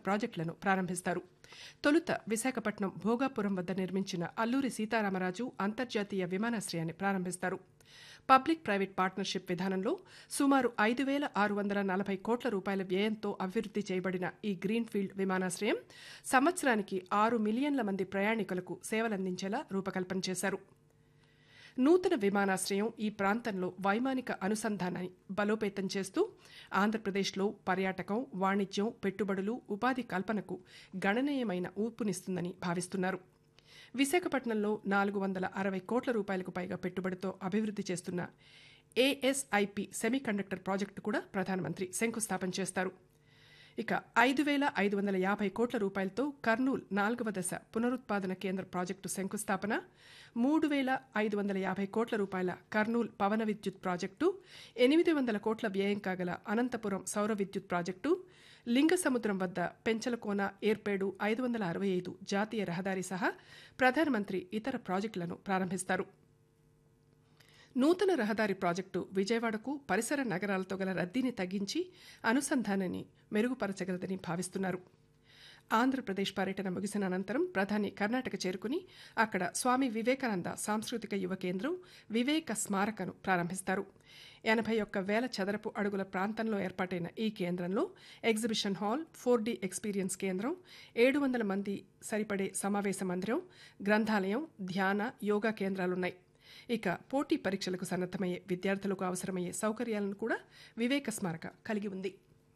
ప్రాజెక్టులను ప్రారంభిస్తారు తొలుత విశాఖపట్నం భోగాపురం వద్ద నిర్మించిన అల్లూరి సీతారామరాజు అంతర్జాతీయ విమానాశ్రయాన్ని ప్రారంభిస్తారు పబ్లిక్ ప్రైవేట్ పార్ట్నర్షిప్ విధానంలో సుమారు ఐదు వేల ఆరు వందల నలభై కోట్ల రూపాయల వ్యయంతో అభివృద్ది చేయబడిన ఈ గ్రీన్ఫీల్డ్ విమానాశ్రయం సంవత్సరానికి ఆరు మిలియన్ల మంది ప్రయాణికులకు సేవలందించేలా రూపకల్పన చేశారు నూతన విమానాశ్రయం ఈ ప్రాంతంలో వైమానిక అనుసంధానాన్ని బలోపేతం చేస్తూ ఆంధ్రప్రదేశ్లో పర్యాటకం వాణిజ్యం పెట్టుబడులు ఉపాధి కల్పనకు గణనీయమైన ఊపునిస్తుందని భావిస్తున్నారు విశాఖపట్నంలో నాలుగు వందల అరవై కోట్ల రూపాయలకు పైగా పెట్టుబడితో అభివృద్ది చేస్తున్న ఏఎస్ఐపి సెమీకండక్టర్ ప్రాజెక్టు కూడా ప్రధానమంత్రి శంకుస్థాపన చేస్తారు ఇక ఐదు వేల ఐదు వందల యాభై కోట్ల రూపాయలతో కర్నూల్ నాలుగవ దశ పునరుత్పాదన కేంద్ర ప్రాజెక్టు శంకుస్థాపన మూడు వేల ఐదు వందల యాభై కోట్ల రూపాయల కర్నూల్ పవన విద్యుత్ ప్రాజెక్టు ఎనిమిది వందల కోట్ల వ్యయం కాగల అనంతపురం సౌర విద్యుత్ ప్రాజెక్టు లింగసముద్రం వద్ద పెంచలకోన ఏర్పేడు ఐదు వందల అరవై ఐదు జాతీయ రహదారి సహా ప్రధానమంత్రి ఇతర ప్రాజెక్టులను ప్రారంభిస్తారు నూతన రహదారి ప్రాజెక్టు విజయవాడకు పరిసర నగరాలతో గల రద్దీని తగ్గించి అనుసంధానాన్ని మెరుగుపరచగలదని భావిస్తున్నారు ఆంధ్రప్రదేశ్ పర్యటన ముగిసిన అనంతరం ప్రధాని కర్ణాటక చేరుకుని అక్కడ స్వామి వివేకానంద సాంస్కృతిక యువ కేంద్రం వివేక స్మారకను ప్రారంభిస్తారు ఎనభై ఒక్క వేల చదరపు అడుగుల ప్రాంతంలో ఏర్పాటైన ఈ కేంద్రంలో exhibition hall four D experience కేంద్రం ఏడు వందల మంది సరిపడే సమావేశ మందిరం గ్రంథాలయం ధ్యాన యోగా కేంద్రాలున్నాయి ఇక పోటీ పరీక్షలకు సన్నద్దమయ్యే విద్యార్థులకు అవసరమయ్యే సౌకర్యాలను కూడా వివేక స్మారక కలిగి ఉంది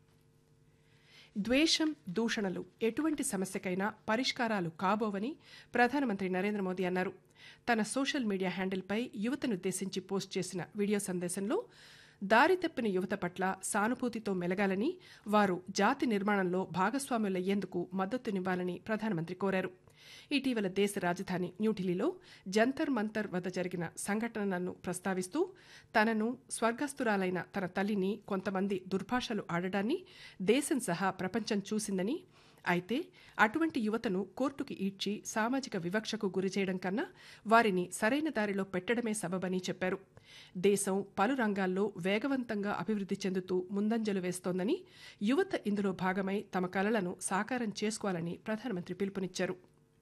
ద్వేషం దూషణలు ఎటువంటి సమస్యకైనా పరిష్కారాలు కాబోవని ప్రధానమంత్రి నరేంద్ర మోదీ అన్నారు తన సోషల్ మీడియా హ్యాండిల్పై యువతనుద్దేశించి పోస్ట్ చేసిన వీడియో సందేశంలో దారి తప్పిన యువత పట్ల సానుభూతితో మెలగాలని వారు జాతి నిర్మాణంలో భాగస్వాములయ్యేందుకు మద్దతునివ్వాలని ప్రధానమంత్రి కోరారు ఇటీవల దేశ రాజధాని న్యూఢిల్లీలో జంతర్ మంతర్ వద్ద జరిగిన సంఘటనలను ప్రస్తావిస్తూ తనను స్వర్గస్థురాలైన తన తల్లిని కొంతమంది దుర్భాషలు ఆడడాన్ని దేశం సహా ప్రపంచం చూసిందని అయితే అటువంటి యువతను కోర్టుకి ఈడ్చి సామాజిక వివక్షకు గురిచేయడం కన్నా వారిని సరైన దారిలో పెట్టడమే సబబని చెప్పారు దేశం పలు రంగాల్లో వేగవంతంగా అభివృద్ధి చెందుతూ ముందంజలు వేస్తోందని యువత ఇందులో భాగమై తమ కలలను సాకారం చేసుకోవాలని ప్రధానమంత్రి పిలుపునిచ్చారు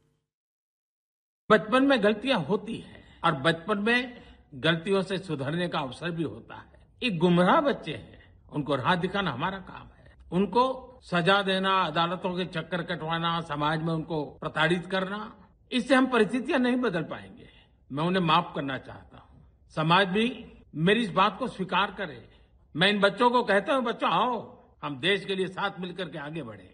बचपन में गलतियां होती हैं और बचपन में गलतियों से सुधरने का अवसर भी होता है ये गुमराह बच्चे हैं उनको राह दिखाना हमारा काम है उनको सजा देना अदालतों के चक्कर कटवाना समाज में उनको प्रताड़ित करना इससे हम परिस्थितियां नहीं बदल पाएंगे मैं उन्हें माफ करना चाहता हूं समाज भी मेरी इस बात को स्वीकार करे मैं इन बच्चों को कहता हूं बच्चों आओ हम देश के लिए साथ मिलकर के आगे बढ़े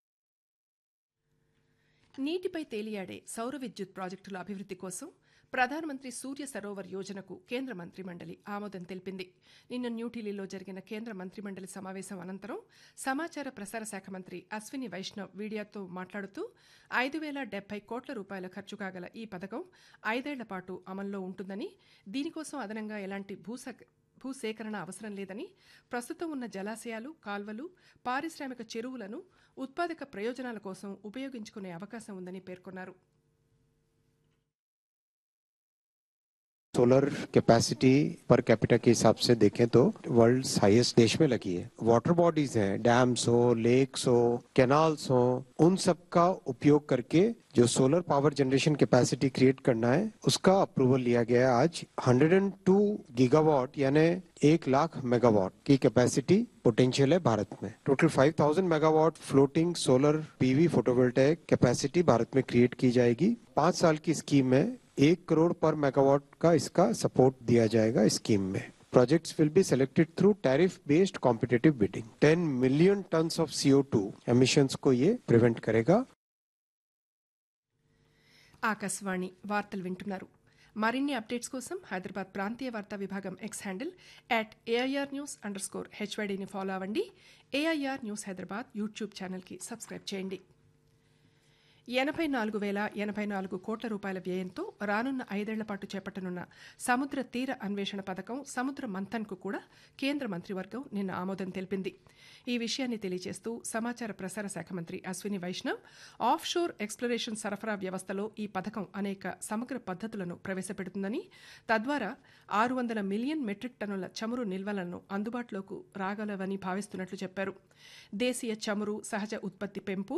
నీటిపై తేలియాడే సౌర విద్యుత్ ప్రాజెక్టుల అభివృద్ధి కోసం ప్రధానమంత్రి సూర్య సరోవర్ యోజనకు కేంద్ర మంత్రిమండలి ఆమోదం తెలిపింది నిన్న న్యూఢిల్లీలో జరిగిన కేంద్ర మంత్రిమండలి సమావేశం అనంతరం సమాచార ప్రసార శాఖ మంత్రి అశ్విని వైష్ణవ్ మీడియాతో మాట్లాడుతూ ఐదు వేల డెబ్బై కోట్ల రూపాయల ఖర్చు కాగల ఈ పథకం ఐదేళ్ల పాటు అమల్లో ఉంటుందని దీనికోసం అదనంగా ఎలాంటి భూస భూసేకరణ అవసరం లేదని ప్రస్తుతం ఉన్న జలాశయాలు కాల్వలు పారిశ్రామిక చెరువులను ఉత్పాదక ప్రయోజనాల కోసం ఉపయోగించుకునే అవకాశం ఉందని పేర్కొన్నారు सोलर कैपेसिटी पर कैपिटा के हिसाब से देखें तो वर्ल्ड हाईएस्ट देश में लगी है वाटर बॉडीज हैं डैम्स हो लेक्स हो कैनाल्स हो उन सब का उपयोग करके जो solar power generation capacity create करना है उसका अप्रूवल लिया गया है आज 102 गीगावाट यानी एक लाख मेगावाट की कैपेसिटी पोटेंशियल है भारत में total 5000 megawatt floating solar PV photovoltaic capacity Bharat में क्रिएट की जाएगी पांच साल की स्कीम में एक करोड़ पर मेगावाट का इसका सपोर्ट दिया जाएगा स्कीम में Projects will be selected through tariff-based competitive bidding. 10 million tons of CO2 emissions को ये prevent करेगा ఆకాశవాణి వార్తలు వింటున్నారు మరిన్ని అప్డేట్స్ కోసం హైదరాబాద్ ప్రాంతీయ వార్తా విభాగం X handle at AIR news underscore హెచ్వైడీని ఫాలో అవ్వండి ఏఐఆర్ న్యూస్ హైదరాబాద్ యూట్యూబ్ ఛానల్కి సబ్స్క్రైబ్ చేయండి ఎనభై నాలుగు వేల ఎనభై నాలుగు కోట్ల రూపాయల వ్యయంతో రానున్న ఐదేళ్ల పాటు చేపట్టనున్న సముద్ర తీర అన్వేషణ పథకం సముద్ర మంథన్కు కూడా కేంద్ర మంత్రివర్గం నిన్న ఆమోదం తెలిపింది ఈ విషయాన్ని తెలియజేస్తూ సమాచార ప్రసార శాఖ మంత్రి Ashwini Vaishnaw offshore exploration సరఫరా వ్యవస్థలో ఈ పథకం అనేక సమగ్ర పద్ధతులను ప్రవేశపెడుతుందని తద్వారా ఆరు వందల మిలియన్ మెట్రిక్ టన్నుల చమురు నిల్వలను అందుబాటులోకి రాగలవని భావిస్తున్నట్లు చెప్పారు దేశీయ చమురు సహజ ఉత్పత్తి పెంపు